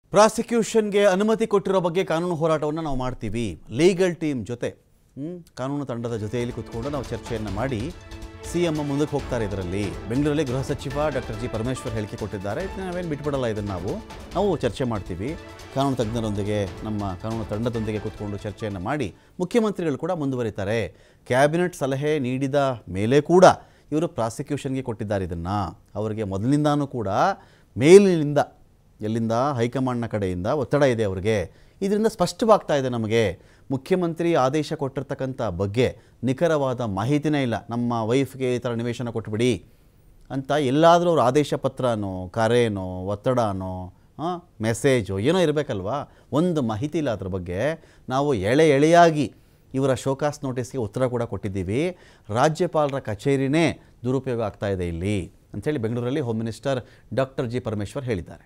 ಪ್ರಾಸಿಕ್ಯೂಷನ್ಗೆ ಅನುಮತಿ ಕೊಟ್ಟಿರೋ ಬಗ್ಗೆ ಕಾನೂನು ಹೋರಾಟವನ್ನು ನಾವು ಮಾಡ್ತೀವಿ ಲೀಗಲ್ ಟೀಮ್ ಜೊತೆ ಹ್ಮ್, ಕಾನೂನು ತಂಡದ ಜೊತೆಯಲ್ಲಿ ಕೂತ್ಕೊಂಡು ನಾವು ಚರ್ಚೆಯನ್ನು ಮಾಡಿ ಸಿ ಎಂ ಮುಂದಕ್ಕೆ ಹೋಗ್ತಾರೆ ಇದರಲ್ಲಿ ಬೆಂಗಳೂರಲ್ಲಿ ಗೃಹ ಸಚಿವ ಡಾಕ್ಟರ್ ಜಿ ಪರಮೇಶ್ವರ್ ಹೇಳಿಕೆ ಕೊಟ್ಟಿದ್ದಾರೆ ಇದನ್ನ ನಾವೇನು ಬಿಟ್ಬಿಡಲ್ಲ ಇದನ್ನು ನಾವು ನಾವು ಚರ್ಚೆ ಮಾಡ್ತೀವಿ ಕಾನೂನು ತಜ್ಞರೊಂದಿಗೆ ನಮ್ಮ ಕಾನೂನು ತಂಡದೊಂದಿಗೆ ಕೂತ್ಕೊಂಡು ಚರ್ಚೆಯನ್ನು ಮಾಡಿ ಮುಖ್ಯಮಂತ್ರಿಗಳು ಕೂಡ ಮುಂದುವರಿತಾರೆ ಕ್ಯಾಬಿನೆಟ್ ಸಲಹೆ ನೀಡಿದ ಮೇಲೆ ಕೂಡ ಇವರು ಪ್ರಾಸಿಕ್ಯೂಷನ್ಗೆ ಕೊಟ್ಟಿದ್ದಾರೆ ಇದನ್ನು ಅವರಿಗೆ ಮೊದಲಿನಿಂದಾನೂ ಕೂಡ ಮೇಲಿನಿಂದ ಎಲ್ಲಿಂದ ಹೈಕಮಾಂಡ್ನ ಕಡೆಯಿಂದ ಒತ್ತಡ ಇದೆ ಅವರಿಗೆ ಇದರಿಂದ ಸ್ಪಷ್ಟವಾಗ್ತಾ ಇದೆ ನಮಗೆ ಮುಖ್ಯಮಂತ್ರಿ ಆದೇಶ ಕೊಟ್ಟಿರ್ತಕ್ಕಂಥ ಬಗ್ಗೆ ನಿಖರವಾದ ಮಾಹಿತಿನೇ ಇಲ್ಲ ನಮ್ಮ ವೈಫ್ಗೆ ಈ ಥರ ನಿವೇಶನ ಕೊಟ್ಬಿಡಿ ಅಂತ ಎಲ್ಲಾದರೂ ಅವ್ರ ಆದೇಶ ಪತ್ರನೋ ಕರೆನೋ ಒತ್ತಡನೋ ಮೆಸೇಜು ಏನೋ ಇರಬೇಕಲ್ವಾ ಒಂದು ಮಾಹಿತಿ ಇಲ್ಲ ಅದ್ರ ಬಗ್ಗೆ ನಾವು ಎಳೆ ಎಳೆಯಾಗಿ ಇವರ ಶೋಕಾಸ್ ನೋಟಿಸ್ಗೆ ಉತ್ತರ ಕೂಡ ಕೊಟ್ಟಿದ್ದೀವಿ ರಾಜ್ಯಪಾಲರ ಕಚೇರಿನೇ ದುರುಪಯೋಗ ಆಗ್ತಾ ಇದೆ ಇಲ್ಲಿ ಅಂಥೇಳಿ ಬೆಂಗಳೂರಲ್ಲಿ home minister doctor G Parameshwar ಹೇಳಿದ್ದಾರೆ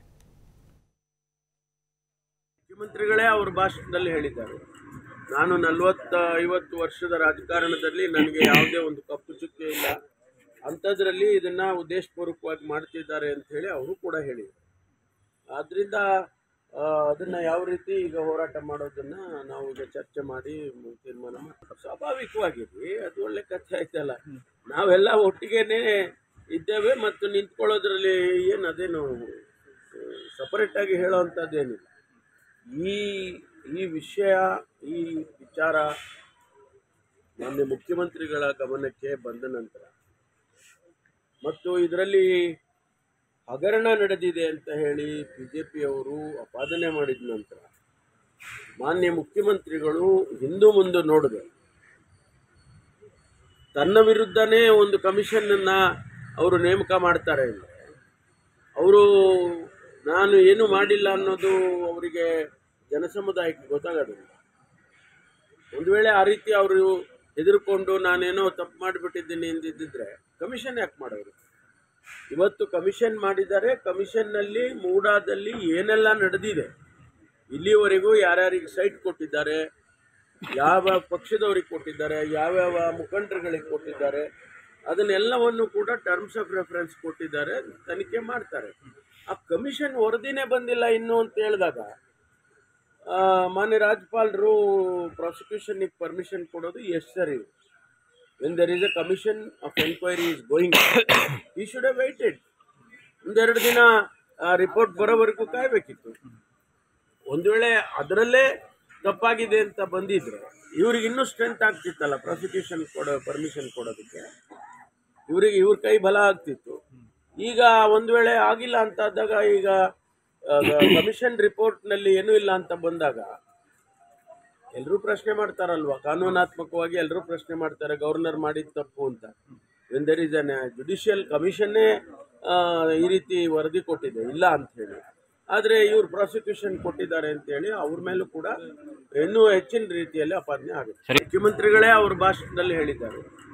ಮುಖ್ಯಮಂತ್ರಿಗಳೇ ಅವ್ರ ಭಾಷಣದಲ್ಲಿ ಹೇಳಿದ್ದಾರೆ ನಾನು ನಲವತ್ತ ಐವತ್ತು ವರ್ಷದ ರಾಜಕಾರಣದಲ್ಲಿ ನನಗೆ ಯಾವುದೇ ಒಂದು ಕಪ್ಪು ಚುಕ್ಕೆ ಇಲ್ಲ ಅಂಥದ್ರಲ್ಲಿ ಇದನ್ನ ಉದ್ದೇಶಪೂರ್ವಕವಾಗಿ ಮಾಡ್ತಿದ್ದಾರೆ ಅಂತ ಹೇಳಿ ಅವರು ಕೂಡ ಹೇಳಿದರು ಆದ್ರಿಂದ ಆ, ಅದನ್ನ ಯಾವ ರೀತಿ ಈಗ ಹೋರಾಟ ಮಾಡೋದನ್ನ ನಾವು ಈಗ ಚರ್ಚೆ ಮಾಡಿ ತೀರ್ಮಾನ ಮಾಡ್ತೀವಿ ಸ್ವಾಭಾವಿಕವಾಗಿರಿ ಅದು ಒಳ್ಳೆ ಕಥೆ ಆಯ್ತಲ್ಲ ನಾವೆಲ್ಲ ಒಟ್ಟಿಗೆನೆ ಇದ್ದೇವೆ ಮತ್ತು ನಿಂತ್ಕೊಳ್ಳೋದ್ರಲ್ಲಿ ಏನು ಅದೇನು ಸಪರೇಟ್ ಆಗಿ ಹೇಳೋವಂಥದ್ದೇನಿಲ್ಲ ಈ ಈ ವಿಷಯ ಈ ವಿಚಾರ ಮಾನ್ಯ ಮುಖ್ಯಮಂತ್ರಿಗಳ ಗಮನಕ್ಕೆ ಬಂದ ನಂತರ ಮತ್ತು ಇದರಲ್ಲಿ ಹಗರಣ ನಡೆದಿದೆ ಅಂತ ಹೇಳಿ ಬಿ ಜೆ ಪಿಯವರು ಅಪಾದನೆ ಮಾಡಿದ ನಂತರ ಮಾನ್ಯ ಮುಖ್ಯಮಂತ್ರಿಗಳು ಹಿಂದು ಮುಂದೆ ನೋಡದೆ ತನ್ನ ವಿರುದ್ಧನೇ ಒಂದು ಕಮಿಷನನ್ನು ಅವರು ನೇಮಕ ಮಾಡ್ತಾರೆ ಅಂದರೆ ಅವರು ನಾನು ಏನು ಮಾಡಿಲ್ಲ ಅನ್ನೋದು ಅವರಿಗೆ ಜನಸಮುದಾಯಕ್ಕೆ ಗೊತ್ತಾಗೋದಿಲ್ಲ ಒಂದು ವೇಳೆ ಆ ರೀತಿ ಅವರು ಹೆದರ್ಕೊಂಡು ನಾನೇನೋ ತಪ್ಪು ಮಾಡಿಬಿಟ್ಟಿದ್ದೀನಿ ಎಂದಿದ್ದರೆ ಕಮಿಷನ್ ಯಾಕೆ ಮಾಡೋರು ಇವತ್ತು ಕಮಿಷನ್ ಮಾಡಿದ್ದಾರೆ ಕಮಿಷನ್ನಲ್ಲಿ ಮೂಡಾದಲ್ಲಿ ಏನೆಲ್ಲ ನಡೆದಿದೆ ಇಲ್ಲಿವರೆಗೂ ಯಾರ್ಯಾರಿಗೆ ಸೈಟ್ ಕೊಟ್ಟಿದ್ದಾರೆ ಯಾವ ಪಕ್ಷದವರಿಗೆ ಕೊಟ್ಟಿದ್ದಾರೆ ಯಾವ್ಯಾವ ಮುಖಂಡರುಗಳಿಗೆ ಕೊಟ್ಟಿದ್ದಾರೆ ಅದನ್ನೆಲ್ಲವನ್ನು ಕೂಡ ಟರ್ಮ್ಸ್ ಆಫ್ ರೆಫರೆನ್ಸ್ ಕೊಟ್ಟಿದ್ದಾರೆ ತನಿಖೆ ಮಾಡ್ತಾರೆ ಆ ಕಮಿಷನ್ ವರದಿನೇ ಬಂದಿಲ್ಲ ಇನ್ನು ಅಂತ ಹೇಳಿದಾಗ ಆ, ಮಾನ್ಯ ರಾಜ್ಯಪಾಲರು ಪ್ರಾಸಿಕ್ಯೂಷನ್ಗೆ ಪರ್ಮಿಷನ್ ಕೊಡೋದು ಎಷ್ಟು ಸರಿ when there is a commission of enquiry is going he should have waited ಒಂದೆರಡು ದಿನ ರಿಪೋರ್ಟ್ ಬರೋವರೆಗೂ ಕಾಯಬೇಕಿತ್ತು ಒಂದು ವೇಳೆ ಅದರಲ್ಲೇ ತಪ್ಪಾಗಿದೆ ಅಂತ ಬಂದಿದ್ರೆ ಇವ್ರಿಗೆ ಇನ್ನೂ ಸ್ಟ್ರೆಂತ್ ಆಗ್ತಿತ್ತಲ್ಲ ಪ್ರಾಸಿಕ್ಯೂಷನ್ ಕೊಡೋ ಪರ್ಮಿಷನ್ ಕೊಡೋದಕ್ಕೆ ಇವರಿಗೆ ಇವ್ರ ಕೈ ಬಲ ಆಗ್ತಿತ್ತು ಈಗ ಒಂದು ವೇಳೆ ಆಗಿಲ್ಲ ಅಂತ ಆದಾಗ ಈಗ ಕಮಿಷನ್ ರಿಪೋರ್ಟ್ನಲ್ಲಿ ಏನೂ ಇಲ್ಲ ಅಂತ ಬಂದಾಗ ಎಲ್ಲರೂ ಪ್ರಶ್ನೆ ಮಾಡ್ತಾರಲ್ವಾ ಕಾನೂನಾತ್ಮಕವಾಗಿ ಎಲ್ಲರೂ ಪ್ರಶ್ನೆ ಮಾಡ್ತಾರೆ ಗವರ್ನರ್ ಮಾಡಿದ ತಪ್ಪು ಅಂತ when there is an judicial ಕಮಿಷನ್ನೇ ಈ ರೀತಿ ವರದಿ ಕೊಟ್ಟಿದೆ ಇಲ್ಲ ಅಂತ ಹೇಳಿ ಆದರೆ ಇವ್ರು ಪ್ರಾಸಿಕ್ಯೂಷನ್ ಕೊಟ್ಟಿದ್ದಾರೆ ಅಂತ ಹೇಳಿ ಅವ್ರ ಮೇಲೂ ಕೂಡ ಇನ್ನೂ ಹೆಚ್ಚಿನ ರೀತಿಯಲ್ಲಿ ಅಪಾದನೆ ಆಗುತ್ತೆ ಮುಖ್ಯಮಂತ್ರಿಗಳೇ ಅವ್ರ ಭಾಷಣದಲ್ಲಿ ಹೇಳಿದ್ದಾರೆ